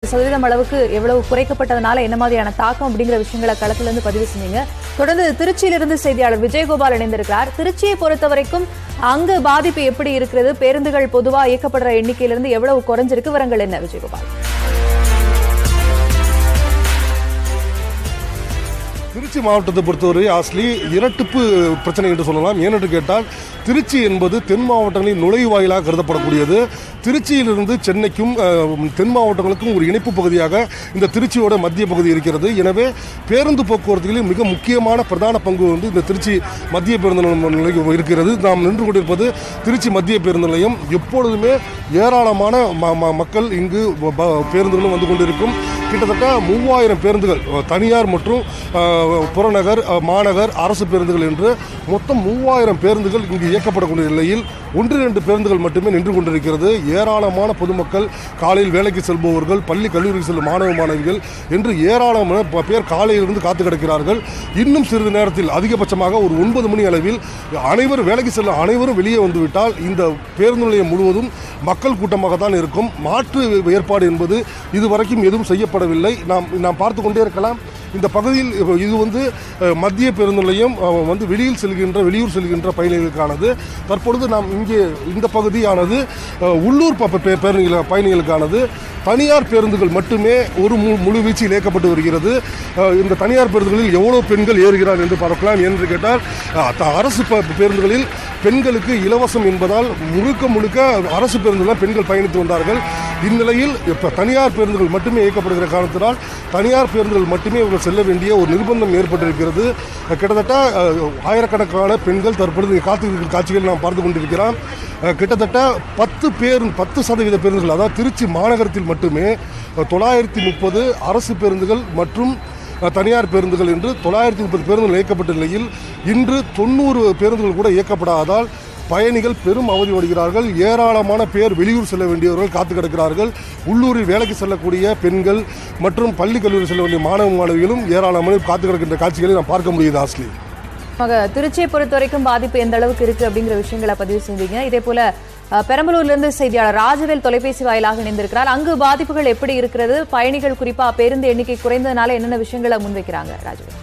சதவீதம் அளவுக்கு எவ்வளவு குறைக்கப்பட்டதனால என்ன மாதிரியான தாக்கம் அப்படிங்கிற விஷயங்களை களத்துல இருந்து பதிவு செஞ்சீங்க தொடர்ந்து திருச்சியிலிருந்து செய்தியாளர் விஜயகோபால் இணைந்திருக்கிறார் திருச்சியை பொறுத்த வரைக்கும் அங்கு பாதிப்பு எப்படி இருக்கிறது பேருந்துகள் பொதுவா இயக்கப்படுற எண்ணிக்கையிலிருந்து எவ்வளவு குறைஞ்சிருக்கு விவரங்கள் என்ன விஜயகோபால் திருச்சி மாவட்டத்தை பொறுத்தவரை ஆஸ்லி இரட்டிப்பு பிரச்சனை என்று சொல்லலாம் ஏனென்று கேட்டால் திருச்சி என்பது தென் மாவட்டங்களின் நுழைவாயிலாக கருதப்படக்கூடியது திருச்சியிலிருந்து சென்னைக்கும் அஹ், தென் மாவட்டங்களுக்கும் ஒரு இணைப்பு பகுதியாக இந்த திருச்சியோட மத்திய பகுதி இருக்கிறது எனவே பேருந்து போக்குவரத்துகளில் மிக முக்கியமான பிரதான பங்கு வந்து இந்த திருச்சி மத்திய பேருந்து நிலையம் இருக்கிறது நாம் நின்று கொண்டிருப்பது திருச்சி மத்திய பேருந்து நிலையம் எப்பொழுதுமே ஏராளமான ம- ம- மக்கள் இங்கு ப- ப- பேருந்துகளும் வந்து கொண்டிருக்கும் கிட்டத்தட்ட மூவாயிரம் பேருந்துகள் அஹ், தனியார் மற்றும் அஹ், புறநகர் அஹ், மாநகர் அரசு பேருந்துகள் என்று மொத்தம் மூவாயிரம் பேருந்துகள் இங்கு இயக்கப்படக்கூடிய நிலையில் ஒன்று இரண்டு பேருந்துகள் மட்டுமே நின்று கொண்டிருக்கிறது ஏராளமான பொதுமக்கள் காலையில் வேலைக்கு செல்பவர்கள் பள்ளி கல்லூரிக்கு செல்லும் மாணவ மாணவிகள் என்று ஏராளமான ப- பேர் காலையிலிருந்து காத்து கிடக்கிறார்கள் இன்னும் சிறிது நேரத்தில் அதிகபட்சமாக ஒரு ஒன்பது மணி அளவில் அனைவரும் வேலைக்கு செல்லும் அனைவரும் வெளியே வந்துவிட்டால் இந்த பேருந்து நிலையம் முழுவதும் மக்கள் கூட்டமாக தான் இருக்கும் மாற்று ஏற்பாடு என்பது இதுவரைக்கும் எதுவும் செய்யப்படவில்லை நாம் நாம் பார்த்து கொண்டே இருக்கலாம் இந்த பகுதியில் இப்ப இது வந்து அஹ், மத்திய பேருந்து நிலையம் அஹ், வந்து வெளியில் செல்கின்ற வெளியூர் செல்கின்ற பயணிகளுக்கானது தற்பொழுது நாம் இங்கே இந்த பகுதியானது அஹ், உள்ளூர் ப- பே- பேருந்துகள் பயணிகளுக்கானது தனியார் பேருந்துகள் மட்டுமே ஒரு மு முழு வீச்சில் இயக்கப்பட்டு வருகிறது அஹ், இந்த தனியார் பேருந்துகளில் எவ்வளோ பெண்கள் ஏறுகிறார் என்று பார்க்கலாம் என்று கேட்டால் அஹ், த- அரசு ப- பேருந்துகளில் பெண்களுக்கு இலவசம் என்பதால் முழுக்க முழுக்க அரசு பேருந்துகளில் பெண்கள் பயணித்து வந்தார்கள் இந்நிலையில் இப்போ தனியார் பேருந்துகள் மட்டுமே இயக்கப்படுகிற காரணத்தினால் தனியார் பேருந்துகள் மட்டுமே இவர்கள் செல்ல வேண்டிய ஒரு நிர்பந்தம் ஏற்பட்டிருக்கிறது அஹ், கிட்டத்தட்ட அஹ், ஆயிரக்கணக்கான பெண்கள் தற்பொழுது இங்கே காத்திருக்கிற காட்சிகள் நாம் பார்த்து கொண்டிருக்கிறோம் அஹ், கிட்டத்தட்ட பத்து பேர் பத்து சதவீத பேருந்துகள் அதாவது திருச்சி மாநகரத்தில் மட்டுமே அஹ், தொள்ளாயிரத்தி முப்பது அரசு பேருந்துகள் மற்றும் அஹ், தனியார் பேருந்துகள் என்று தொள்ளாயிரத்தி முப்பது பேருந்துகள் இயக்கப்பட்ட நிலையில் இன்று தொண்ணூறு பேருந்துகள் கூட இயக்கப்படாததால் பயணிகள் பெரும் அவதிப்படுகிறார்கள் ஏராளமான பேர் வெளியூர் செல்ல வேண்டியவர்கள் காத்து கிடக்கிறார்கள் உள்ளூரில் வேலைக்கு செல்லக்கூடிய பெண்கள் மற்றும் பள்ளி கல்லூரி செல்ல வேண்டிய மாணவ மாணவிகளும் ஏராளமான காத்து கிடக்கின்ற காட்சிகளை நாம் பார்க்க முடியுது ஆஸ்லி ஆக, திருச்சியை பொறுத்த வரைக்கும் பாதிப்பு எந்த அளவுக்கு இருக்கு அப்படிங்கிற விஷயங்களை பதிவு செஞ்சீங்க இதே போல அஹ், பெரம்பலூர்ல இருந்து செய்தியாளர் ராஜவேல் தொலைபேசி வாயிலாக இணைந்திருக்கிறார் அங்கு பாதிப்புகள் எப்படி இருக்கிறது பயணிகள் குறிப்பா பேருந்து எண்ணிக்கை குறைந்ததுனால என்னென்ன விஷயங்களை முன்வைக்கிறாங்க ராஜவேல்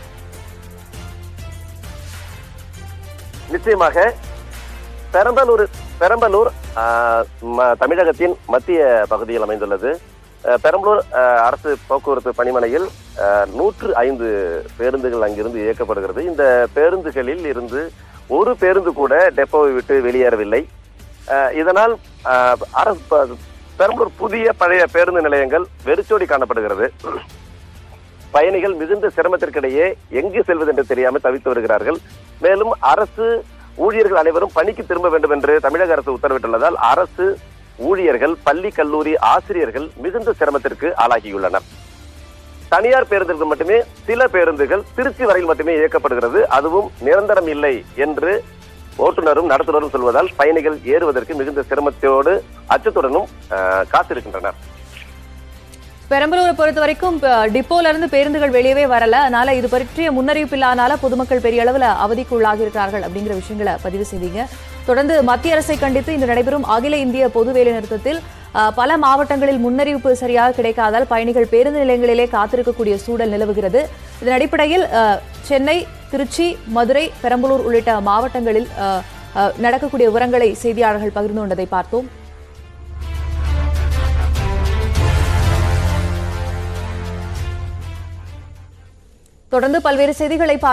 நிச்சயமாக பெரம்பலூர் பெரம்பலூர் ஆஹ், ம- தமிழகத்தின் மத்திய பகுதியில் அமைந்துள்ளது அஹ், பெரம்பலூர் ஆஹ், அரசு போக்குவரத்து பணிமனையில் ஆஹ், நூற்று ஐந்து பேருந்துகள் அங்கிருந்து இயக்கப்படுகிறது இந்த பேருந்துகளில் இருந்து ஒரு பேருந்து கூட டெப்போவை விட்டு வெளியேறவில்லை ஆஹ், இதனால் ஆஹ், அரசு ப- பெரம்பலூர் புதிய பழைய பேருந்து நிலையங்கள் வெறிச்சோடி காணப்படுகிறது பயணிகள் மிகுந்த சிரமத்திற்கிடையே எங்கு செல்வது என்று தெரியாமல் தவித்து வருகிறார்கள் மேலும் அரசு ஊழியர்கள் அனைவரும் பணிக்கு திரும்ப வேண்டும் என்று தமிழக அரசு உத்தரவிட்டுள்ளதால் அரசு ஊழியர்கள் பள்ளி கல்லூரி ஆசிரியர்கள் மிகுந்த சிரமத்திற்கு ஆளாகியுள்ளனர் தனியார் பேருந்துகள் மட்டுமே சில பேருந்துகள் திருச்சி வரையில் மட்டுமே இயக்கப்படுகிறது அதுவும் நிரந்தரம் இல்லை என்று ஓட்டுநரும் நடத்துனரும் சொல்வதால் பயணிகள் ஏறுவதற்கு மிகுந்த சிரமத்தோடு அச்சத்துடனும் ஆஹ், காத்திருக்கின்றனர் பெரம்பலூரை பொறுத்த வரைக்கும் ப- டிப்போல இருந்து பேருந்துகள் வெளியவே வரல அதனால இது பற்றிய முன்னறிவிப்பு இல்லாதனால பொதுமக்கள் பெரிய அளவுல அவதிக்கு உள்ளாகியிருக்கிறார்கள் அப்படிங்கிற விஷயங்களை பதிவு செய்தீங்க தொடர்ந்து மத்திய அரசை கண்டித்து இன்று நடைபெறும் அகில இந்திய பொது வேலை நிறுத்தத்தில் அஹ், பல மாவட்டங்களில் முன்னறிவிப்பு சரியாக கிடைக்காதால் பயணிகள் பேருந்து நிலையங்களிலே காத்திருக்கக்கூடிய சூழல் நிலவுகிறது இதன் அடிப்படையில் அஹ், சென்னை திருச்சி மதுரை பெரம்பலூர் உள்ளிட்ட மாவட்டங்களில் அஹ், அஹ், நடக்கக்கூடிய விவரங்களை செய்தியாளர்கள் பகிர்ந்து கொண்டதை பார்த்தோம் தொடர்ந்து பல்வேறு செய்திகளை பார்த்து